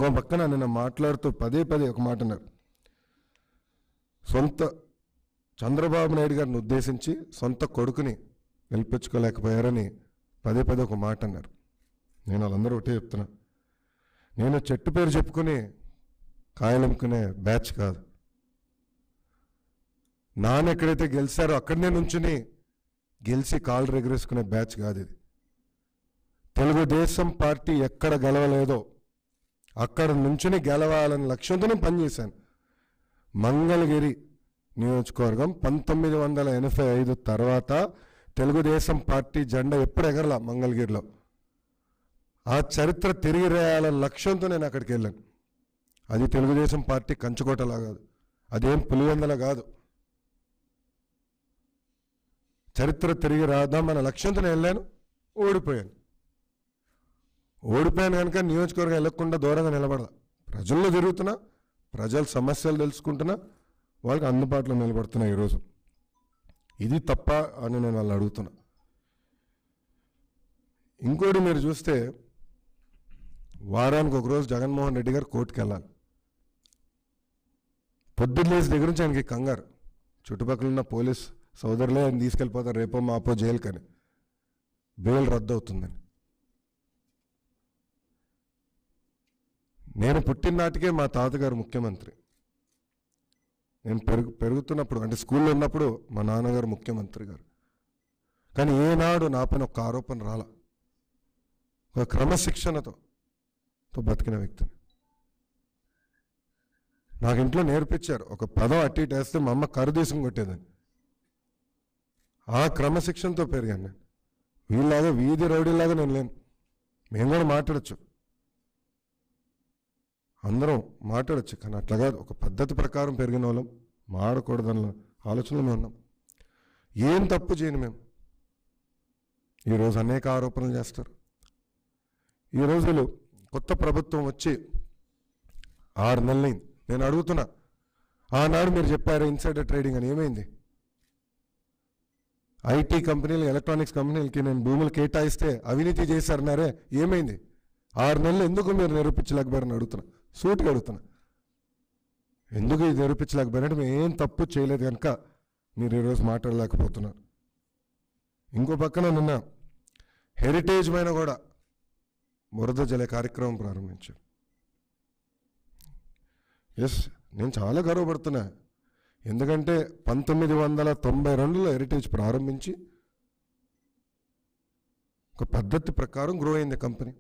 ఇంకో పక్కన నిన్న మాట్లాడుతూ పదే పదే ఒక మాట అన్నారు సొంత చంద్రబాబు నాయుడు గారిని ఉద్దేశించి సొంత కొడుకుని గెలిపించుకోలేకపోయారని పదే పదే ఒక మాట అన్నారు నేను వాళ్ళందరూ ఒకటే చెప్తున్నా నేను చెట్టు పేరు చెప్పుకుని కాయలమ్ముకునే బ్యాచ్ కాదు నాన్న ఎక్కడైతే గెలిచారో అక్కడనే నుంచుని గెలిచి కాళ్ళు రెగరేసుకునే బ్యాచ్ కాదు ఇది తెలుగుదేశం పార్టీ ఎక్కడ గెలవలేదో అక్కడ నుంచుని గెలవాలని లక్ష్యంతోనే పనిచేశాను మంగళగిరి నియోజకవర్గం పంతొమ్మిది వందల ఎనభై ఐదు తర్వాత తెలుగుదేశం పార్టీ జెండా ఎప్పుడు ఎగరలా మంగళగిరిలో ఆ చరిత్ర తిరిగి రాయాలన్న లక్ష్యంతో నేను అక్కడికి వెళ్ళాను అది తెలుగుదేశం పార్టీ కంచుకోటలా కాదు అదేం పులివెందల కాదు చరిత్ర తిరిగి రాద్దాం అన్న లక్ష్యంతో నేను వెళ్ళాను ఓడిపోయాను ఓడిపోయాను కనుక నియోజకవర్గం వెళ్ళకుండా దూరంగా నిలబడదా ప్రజల్లో తిరుగుతున్నా ప్రజల సమస్యలు తెలుసుకుంటున్నా వాళ్ళకి అందుబాటులో నిలబడుతున్నా ఈరోజు ఇది తప్ప అని నేను వాళ్ళని అడుగుతున్నా ఇంకోటి మీరు చూస్తే వారానికి ఒకరోజు జగన్మోహన్ రెడ్డి గారు కోర్టుకు వెళ్ళాలి పొద్దున్న లేచి దగ్గర నుంచి ఆయనకి కంగారు చుట్టుపక్కల ఉన్న పోలీస్ సోదరులే ఆయన తీసుకెళ్ళిపోతారు రేపో మాపో జైలుకని బెయిల్ రద్దు అవుతుందని నేను పుట్టిన నాటికే మా తాతగారు ముఖ్యమంత్రి నేను పెరుగు పెరుగుతున్నప్పుడు అంటే స్కూల్లో ఉన్నప్పుడు మా నాన్నగారు ముఖ్యమంత్రి గారు కానీ ఏనాడు నా పైన ఒక ఆరోపణ రాల ఒక క్రమశిక్షణతో తో బతికిన వ్యక్తిని నాకు ఇంట్లో నేర్పించారు ఒక పదం అట్టి ఇటు వేస్తే మా అమ్మ కరుదేశం కొట్టేదని ఆ క్రమశిక్షణతో పెరిగాను నేను వీళ్ళలాగా వీధి రౌడీలాగా నేను లేను మేము కూడా మాట్లాడచ్చు అందరం మాట్లాడచ్చు కానీ అట్లా కాదు ఒక పద్ధతి ప్రకారం పెరిగిన వాళ్ళం మాడకూడదన్న ఆలోచనలో మేము ఉన్నాం ఏం తప్పు చేయను మేము ఈరోజు అనేక ఆరోపణలు చేస్తారు ఈ రోజులు కొత్త ప్రభుత్వం వచ్చి ఆరు నెలలైంది నేను అడుగుతున్నా ఆనాడు మీరు చెప్పారు ఇన్సైడర్ ట్రేడింగ్ అని ఏమైంది ఐటీ కంపెనీలు ఎలక్ట్రానిక్స్ కంపెనీలకి నేను భూములు కేటాయిస్తే అవినీతి చేశారన్నారే ఏమైంది ఆరు నెలలు ఎందుకు మీరు నిరూపించలేకపోయారని అడుగుతున్నా సూటిగా అడుగుతున్నా ఎందుకు ఇది నిరూపించలేకపోయారంటే మేము ఏం తప్పు చేయలేదు కనుక మీరు ఈరోజు మాట్లాడలేకపోతున్నారు ఇంకో పక్కన నిన్న హెరిటేజ్ పైన కూడా బురద జలే కార్యక్రమం ప్రారంభించారు ఎస్ నేను చాలా గర్వపడుతున్నా ఎందుకంటే పంతొమ్మిది వందల తొంభై రెండులో హెరిటేజ్ ప్రారంభించి ఒక పద్ధతి ప్రకారం గ్రో అయింది కంపెనీ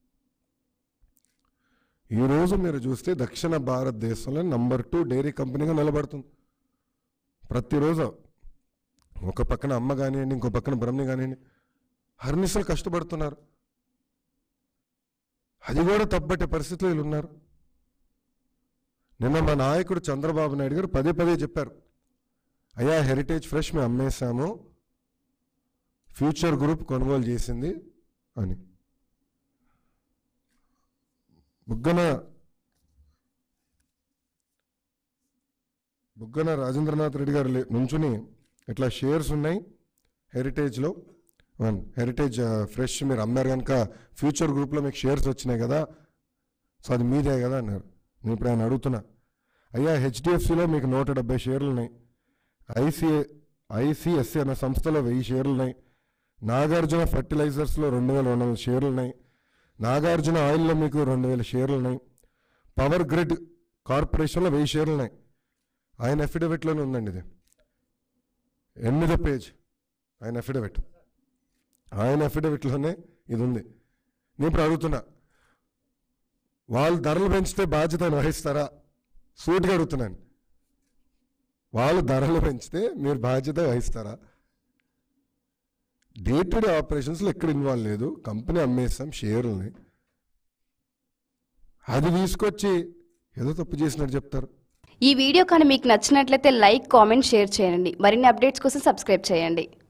ఈరోజు మీరు చూస్తే దక్షిణ భారతదేశంలో నంబర్ టూ డైరీ కంపెనీగా నిలబడుతుంది ప్రతిరోజు ఒక పక్కన అమ్మ కానివ్వండి ఇంకో పక్కన బ్రహ్మి కానివ్వండి హర్నిసలు కష్టపడుతున్నారు అది కూడా తప్పట్టే పరిస్థితిలో వీళ్ళు ఉన్నారు నిన్న మా నాయకుడు చంద్రబాబు నాయుడు గారు పదే పదే చెప్పారు అయ్యా హెరిటేజ్ ఫ్రెష్ మేము అమ్మేశాము ఫ్యూచర్ గ్రూప్ కొనుగోలు చేసింది అని బుగ్గన బుగ్గన రాజేంద్రనాథ్ రెడ్డి గారు లే- నుంచుని ఇట్లా షేర్స్ ఉన్నాయి హెరిటేజ్లో వన్ హెరిటేజ్ ఆ, ఫ్రెష్ మీరు అమ్మారు కనుక ఫ్యూచర్ గ్రూప్లో మీకు షేర్స్ వచ్చినాయి కదా సో అది మీదే కదా అన్నారు నేను ఇప్పుడు ఆయన అడుగుతున్నా అయ్యా హెచ్డిఎఫ్సిలో మీకు నూట డెబ్బై షేర్లు ఉన్నాయి ఐసిఏ ఐసిఎస్సి అనే సంస్థలో వెయ్యి షేర్లు ఉన్నాయి నాగార్జున ఫర్టిలైజర్స్లో రెండు వేల రెండు వందల షేర్లు ఉన్నాయి నాగార్జున ఆయిల్లో మీకు రెండు వేల షేర్లు ఉన్నాయి పవర్ గ్రిడ్ కార్పొరేషన్లో వెయ్యి షేర్లు ఉన్నాయి ఆయన అఫిడవిట్లోనే ఉందండి ఇది ఎనిమిదో పేజ్ ఆయన అఫిడవిట్ ఆయన అఫిడవిట్లోనే ఇది ఉంది నేను ఇప్పుడు అడుగుతున్నా వాళ్ళు ధరలు పెంచితే బాధ్యతను వహిస్తారా సూటిగా అడుగుతున్నాను వాళ్ళు ధరలు పెంచితే మీరు బాధ్యత వహిస్తారా డే టు డే ఆపరేషన్స్లో ఎక్కడ ఇన్వాల్వ్ లేదు కంపెనీ అమ్మేస్తాం షేర్లని అది తీసుకొచ్చి ఏదో తప్పు చేసినట్టు చెప్తారు ఈ వీడియో కానీ మీకు నచ్చినట్లయితే లైక్ కామెంట్ షేర్ చేయండి మరిన్ని అప్డేట్స్ కోసం సబ్స్క్రైబ్ చేయండి